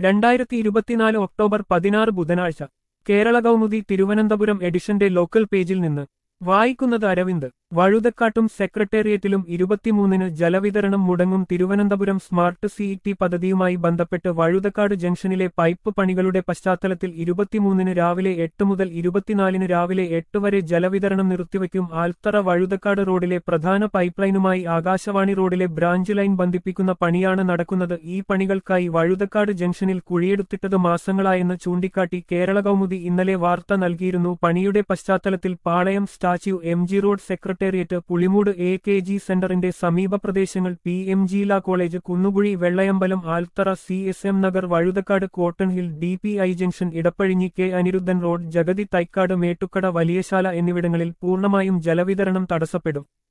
രണ്ടായിരത്തി ഇരുപത്തിനാല് ഒക്ടോബർ പതിനാറ് ബുധനാഴ്ച കേരള കൗമുദി തിരുവനന്തപുരം എഡിഷന്റെ ലോക്കൽ പേജിൽ നിന്ന് വായിക്കുന്നത് അരവിന്ദ് വഴുതക്കാട്ടും സെക്രട്ടേറിയറ്റിലും ഇരുപത്തിമൂന്നിന് ജലവിതരണം മുടങ്ങും തിരുവനന്തപുരം സ്മാർട്ട് സിഇടി പദ്ധതിയുമായി ബന്ധപ്പെട്ട് വഴുതക്കാട് ജംഗ്ഷനിലെ പൈപ്പ് പണികളുടെ പശ്ചാത്തലത്തിൽ ഇരുപത്തിമൂന്നിന് രാവിലെ എട്ട് മുതൽ ഇരുപത്തിനാലിന് രാവിലെ എട്ട് വരെ ജലവിതരണം നിർത്തിവയ്ക്കും ആൽത്തറ വഴുതക്കാട് റോഡിലെ പ്രധാന പൈപ്പ് ലൈനുമായി ആകാശവാണി റോഡിലെ ബ്രാഞ്ച് ലൈൻ ബന്ധിപ്പിക്കുന്ന പണിയാണ് നടക്കുന്നത് ഈ പണികൾക്കായി വഴുതക്കാട് ജംഗ്ഷനിൽ കുഴിയെടുത്തിട്ടത് മാസങ്ങളായെന്ന് ചൂണ്ടിക്കാട്ടി കേരള കൗമുദി ഇന്നലെ വാർത്ത നൽകിയിരുന്നു പണിയുടെ പശ്ചാത്തലത്തിൽ Palayam statue M G road secretariat Pulimoodu A K G സെന്ററിന്റെ സമീപ പ്രദേശങ്ങൾ P M G law college Kunnukuzhi Vellayambalam Althara C S M Nagar Vazhuthacaud cotton hill D P I junction Edappazhinji K Anirudhan road Jagathy Thycaud Mettukada Valiyasala എന്നിവിടങ്ങളിൽ പൂർണ്ണമായും ജലവിതരണം തടസ്സപ്പെടും